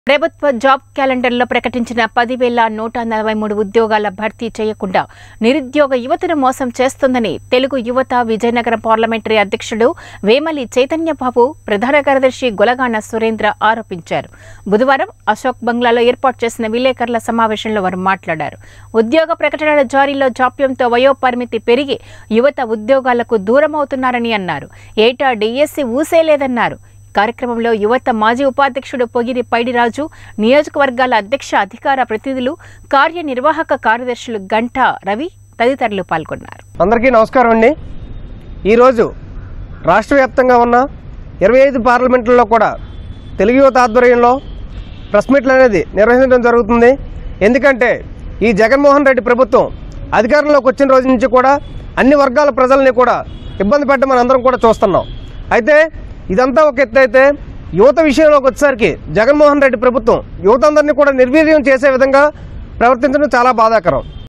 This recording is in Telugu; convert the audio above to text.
ప్రభుత్వ జాబ్ క్యాలెండర్లో ప్రకటించిన పదివేల నూట నలభై మూడు ఉద్యోగాల భర్తీ చేయకుండా నిరుద్యోగ యువతను మోసం చేస్తోందని తెలుగు యువత విజయనగరం పార్లమెంటరీ అధ్యక్షుడు వేమలి చైతన్యబాబు ప్రధాన కార్యదర్శి గొలగాన సురేంద్ర ఆరోపించారు బుధవారం అశోక్ బంగ్లాలో ఏర్పాటు చేసిన విలేకరుల సమావేశంలో వారు మాట్లాడారు ఉద్యోగ ప్రకటనల జారీలో జాప్యంతో వయోపరిమితి పెరిగి యువత ఉద్యోగాలకు దూరమవుతున్నారని అన్నారు ఏటా డిఎస్సి ఊసేలేదన్నారు కార్యక్రమంలో యువత మాజీ ఉపాధ్యక్షుడు పొగిరి పైడిరాజు నియోజకవర్గాల అధ్యక్ష అధికార ప్రతినిధులు కార్యనిర్వాహక కార్యదర్శులు గంటా రవి తదితరులు పాల్గొన్నారు అందరికీ నమస్కారం అండి ఈరోజు రాష్ట్ర వ్యాప్తంగా ఉన్న ఇరవై ఐదు పార్లమెంట్లలో కూడా తెలుగు యువత ఆధ్వర్యంలో ప్రెస్ మీట్లు అనేది నిర్వహించడం జరుగుతుంది ఎందుకంటే ఈ జగన్మోహన్ రెడ్డి ప్రభుత్వం అధికారంలోకి వచ్చిన రోజు నుంచి కూడా అన్ని వర్గాల ప్రజల్ని కూడా ఇబ్బంది పెట్టడం మనం అందరం కూడా చూస్తున్నాం అయితే ఇదంతా ఒక ఎత్తు అయితే యువత విషయంలోకి వచ్చేసరికి జగన్మోహన్ రెడ్డి ప్రభుత్వం యువత అందరినీ కూడా నిర్వీర్యం చేసే విధంగా ప్రవర్తించడం చాలా బాధాకరం